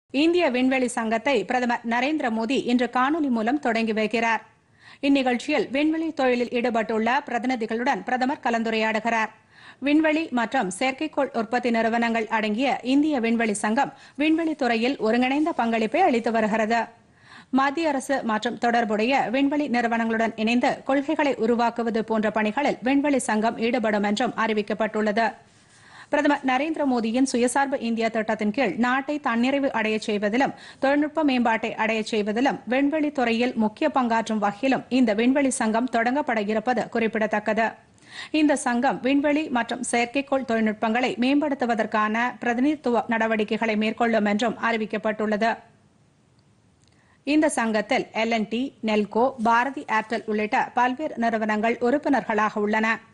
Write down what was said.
இந்திய விண்வெளி சங்கத்தை பிரதமர் நரேந்திர மோடி இன்று காணொலி மூலம் தொடங்கி வைக்கிறார் இந்நிகழ்ச்சியில் விண்வெளி தொழிலில் ஈடுபட்டுள்ள பிரதிநிதிகளுடன் பிரதமர் கலந்துரையாடுகிறார் விண்வெளி மற்றும் செயற்கைக்கோள் உற்பத்தி நிறுவனங்கள் அடங்கிய இந்திய விண்வெளி சங்கம் விண்வெளி துறையில் ஒருங்கிணைந்த பங்களிப்பை அளித்து வருகிறது மத்திய அரசு மற்றும் தொடர்புடைய விண்வெளி நிறுவனங்களுடன் இணைந்து கொள்கைகளை உருவாக்குவது போன்ற பணிகளில் விண்வெளி சங்கம் ஈடுபடும் என்றும் அறிவிக்கப்பட்டுள்ளது பிரதமர் நரேந்திர மோடியின் சுயசார்பு இந்தியா திட்டத்தின் கீழ் நாட்டை தன்னிறைவு அடையச் செய்வதிலும் தொழில்நுட்ப மேம்பாட்டை அடையச் செய்வதிலும் விண்வெளி துறையில் முக்கிய பங்காற்றும் வகையிலும் இந்த விண்வெளி சங்கம் தொடங்கப்பட இருப்பது குறிப்பிடத்தக்கது இந்த சங்கம் விண்வெளி மற்றும் செயற்கைக்கோள் தொழில்நுட்பங்களை மேம்படுத்துவதற்கான பிரதிநிதித்துவ நடவடிக்கைகளை மேற்கொள்ளும் என்றும் அறிவிக்கப்பட்டுள்ளது இந்த சங்கத்தில் எல் டி நெல்கோ பாரதி ஏர்டெல் உள்ளிட்ட பல்வேறு நிறுவனங்கள் உறுப்பினர்களாக உள்ளன